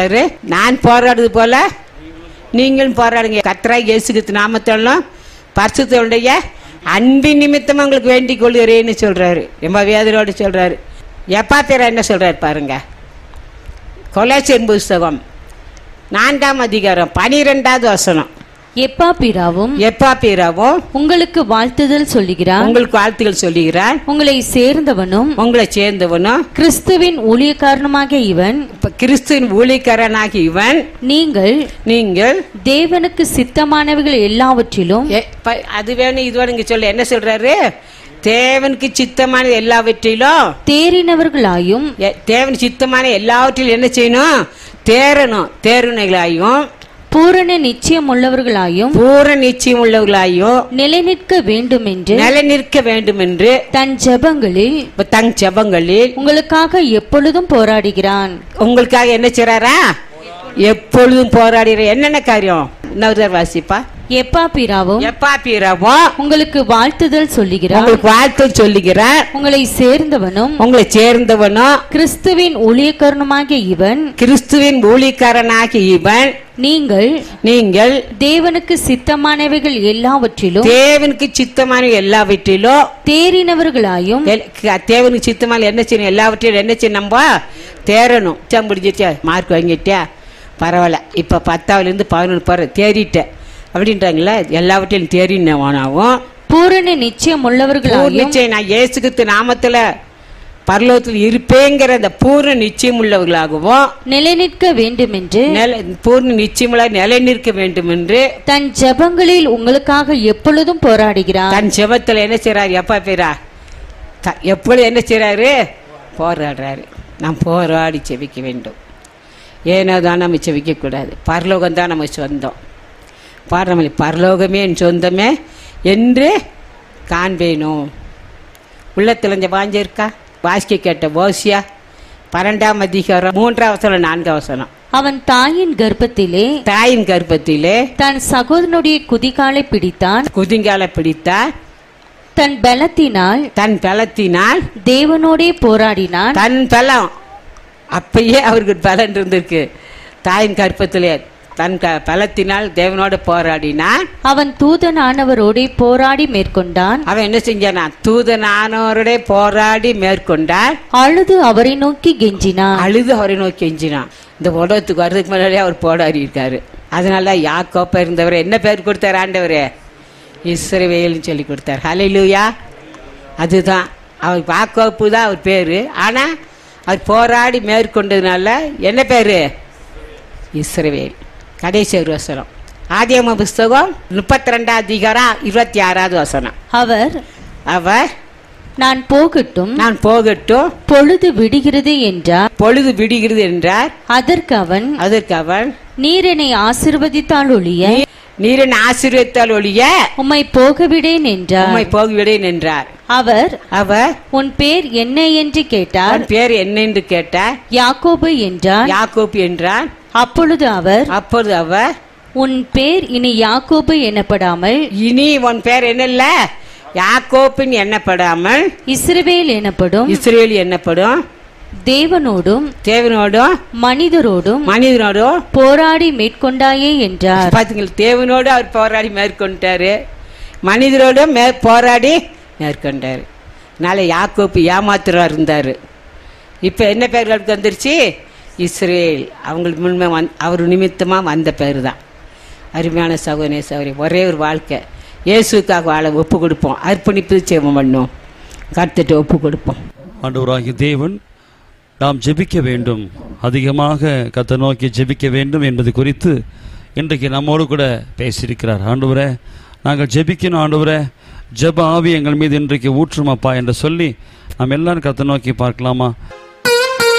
சொல்றாரு நான் போராடுறது போல நீங்களும் போராடுங்க கத்ரா இயேசுக்கு நாமத்தெல்லாம் பரிசுத்தோடைய அன்பின் நிமித்தம் உங்களுக்கு வேண்டிக் கொள்கிறேன்னு சொல்றாரு ரொம்ப வேதனோடு சொல்றாரு எப்பா பேர என்ன சொல்றாரு பாருங்க கொலேசியன் புஸ்தகம் நான்காம் அதிகாரம் பனிரெண்டாவது வசனம் எப்பா பிராவும் எப்பா பேராவும் உங்களுக்கு வாழ்த்துதல் சொல்லுகிறார் உங்களுக்கு வாழ்த்துக்கள் சொல்லுகிறார் உங்களை சேர்ந்தவனும் உங்களை சேர்ந்தவனும் கிறிஸ்துவின் ஊழியக்காரனுமாக இவன் இப்ப கிறிஸ்துவின் ஊழியக்காரனாகி இவன் நீங்கள் நீங்கள் தேவனுக்கு சித்தமானவைகள் எல்லாவற்றிலும் எ- ப- அது வேணும் இது வேணும் இங்க சொல்ல என்ன சொல்றாரு தேவனுக்கு சித்தமான எல்லாவற்றிலும் தேறினவர்களாயும் எ- தேவன் சித்தமான எல்லாவற்றிலும் என்ன செய்யணும் தேரணும் தேர்வுகளாயும் பூரண நிச்சயம் உள்ளவர்களாயும் பூர நிச்சயம் உள்ளவர்களாயும் நிலைநிற்க வேண்டுமென்று நிலை நிற்க வேண்டும் என்று தன் ஜெபங்களில் இப்ப தங் ஜெபங்களில் உங்களுக்காக எப்பொழுதும் போராடுகிறான் உங்களுக்காக என்ன செய்றாரா எப்பொழுதும் போராடுற என்னென்ன காரியம் இன்னொரு வாசிப்பா எப்பா பிராவும் எப்பா பீரவோ உங்களுக்கு வாழ்த்துதல் சொல்லுகிறான் உங்களுக்கு வாழ்த்து சொல்லுகிறார் உங்களை சேர்ந்தவனும் உங்களை சேர்ந்தவனும் கிறிஸ்துவின் ஊழியக்காரனுமாகிய இவன் கிறிஸ்துவின் ஊழியக்காரனாகி இவன் நீங்கள் நீங்கள் தேவனுக்கு சித்தமானவைகள் எல்லாவற்றிலும் தேவனுக்கு சித்தமான எல்லாவற்றிலும் தேறினவர்களாயும் எல்- க- தேவனுக்கு சித்தமான என்ன செய்யணும் எல்லாவற்றிலும் என்ன செய்யணும் நம்ம தேரணும் எக்ஸாம் முடிஞ்சிச்சா மார்க் வாங்கிட்டியா பரவாயில்ல இப்போ பத்தாவதுலேருந்து பதினொன்று போகிற தேறிட்டேன் அப்படின்றாங்களே எல்லாவற்றிலும் தேறினவனாவும் பூரண நிச்சயம் உள்ளவர்களாயும் நிச்சயம் நான் இயேசுகித்து நாமத்தில் பரலோகத்தில் இருப்பேங்கிற அந்த பூர்ண நிச்சயம் உள்ளவர்களாகவும் நிலைநிற்க வேண்டுமென்று நில பூர்ண நிச்சயமுள்ள நிலை நிற்க வேண்டும் என்று தன் ஜெபங்களில் உங்களுக்காக எப்பொழுதும் போராடுகிறான் தன் செபத்தில் என்ன செய்றாரு எப்பா பேரா த- எப்பொழுது என்ன செய்றாரு போராடுறாரு நாம் போராடி செபிக்க வேண்டும் ஏனோ தான் நம்ம செபிக்கக்கூடாது பரலோகம் தான் நம்ம சொந்தம் பாடுறமல்லி பரலோகமே என் சொந்தமே என்று காண்பேனும் உள்ளத்தில் இந்த வாஞ்ச இருக்கா வாசிக்க கேட்ட ஓசியா பன்னெண்டாம் அதிகாரம் மூன்றாம் வசனம் நான்காம் வசனம் அவன் தாயின் கர்ப்பத்திலே தாயின் கர்ப்பத்திலே தன் சகோதரனுடைய குதிகாலை பிடித்தான் குதிங்கால பிடித்தார் தன் பலத்தினால் தன் பலத்தினால் தேவனோடே போராடினான் தன் பலம் அப்பயே அவருக்கு பலன் இருந்திருக்கு தாயின் கற்பத்திலே தன் க பலத்தினால் தேவனோட போராடினான் அவன் தூதனானவரோடே போராடி மேற்கொண்டான் அவன் என்ன செஞ்சானா தூதனானவரோட போராடி மேற்கொண்டான் அழுது அவரை நோக்கி கெஞ்சினான் அழுது அவரை நோக்கி எஞ்சினான் இந்த உலகத்துக்கு வர்றதுக்கு முன்னாடியே அவர் போராடி இருக்காரு அதனால யாக்கோப்ப இருந்தவர் என்ன பேர் கொடுத்தார் ஆண்டவரே இஸ்ரவேல்னு சொல்லி கொடுத்தார் ஹalleluya அதுதான் அவர் யாக்கோப்பு தான் அவர் பேர் ஆனால் அவர் போராடி மேற்கொண்டதுனால என்ன பேர் இஸ்ரவேல் கடைசி ஒரு வசனம் ஆதியம புஸ்தகம் முப்பத்தி ரெண்டாம் அதிகாரம் இருபத்தி ஆறாவது வசனம் அவர் அவர் நான் போகட்டும் நான் போகட்டும் பொழுது விடுகிறது என்றார் பொழுது விடுகிறது என்றார் அதற்கு அவன் அதற்கு அவன் நீர் என்னை ஆசிர்வதித்தால் ஒழிய நீ- நீரின் ஆசீர்வதித்தால் ஒழிய உம்மை போகவிடேன் என்றார் உம்மை போகிவிடேன் என்றார் அவர் அவர் உன் பேர் என்ன என்று கேட்டார் அவன் பேர் என்ன என்று கேட்டார் யாக்கோபு என்றார் யாக்கோப்பு என்றார் அப்பொழுது அவர் அப்பொழுது அவர் உன் பேர் இனி யாக்கோபு எனப்படாமல் இனி உன் பேர் என்ன இல்ல யாக்கோப்பின் எண்ணப்படாமல் இஸ்ரவேல் எனப்படும் இஸ்ரேல் எண்ணப்படும் தேவனோடும் தேவனோடும் மனிதரோடும் மனிதனோடும் போராடி மேற்கொண்டாயே என்றார் பாத்தீங்களா தேவனோடு அவர் போராடி மேற்கொண்டாரு மனிதரோடும் மே போராடி மேற்கொண்டாரு அதனால யாக்கோப்பு ஏமாத்துறா இருந்தார் இப்போ என்ன பேர் அவருக்கு வந்துருச்சு இஸ்ரேல் அவங்களுக்கு முன்மே வந் அவர் நிமித்தமாக வந்த பேர் தான் அருமையான சகோதரே சகோதரி ஒரே ஒரு வாழ்க்கை இயேசுக்காக வாழ ஒப்பு கொடுப்போம் அர்ப்பணிப்பு சேவம் பண்ணும் கருத்துட்டு ஒப்பு கொடுப்போம் ஆண்டவராகிய தேவன் நாம் ஜெபிக்க வேண்டும் அதிகமாக கத்தை நோக்கி ஜெபிக்க வேண்டும் என்பது குறித்து இன்றைக்கு நம்மோடு கூட பேசியிருக்கிறார் ஆண்டவரே நாங்கள் ஜெபிக்கணும் ஆண்டவரே ஜெப ஆவி எங்கள் மீது இன்றைக்கு ஊற்றும் அப்பா என்று சொல்லி நாம் எல்லாரும் கத்தை நோக்கி பார்க்கலாமா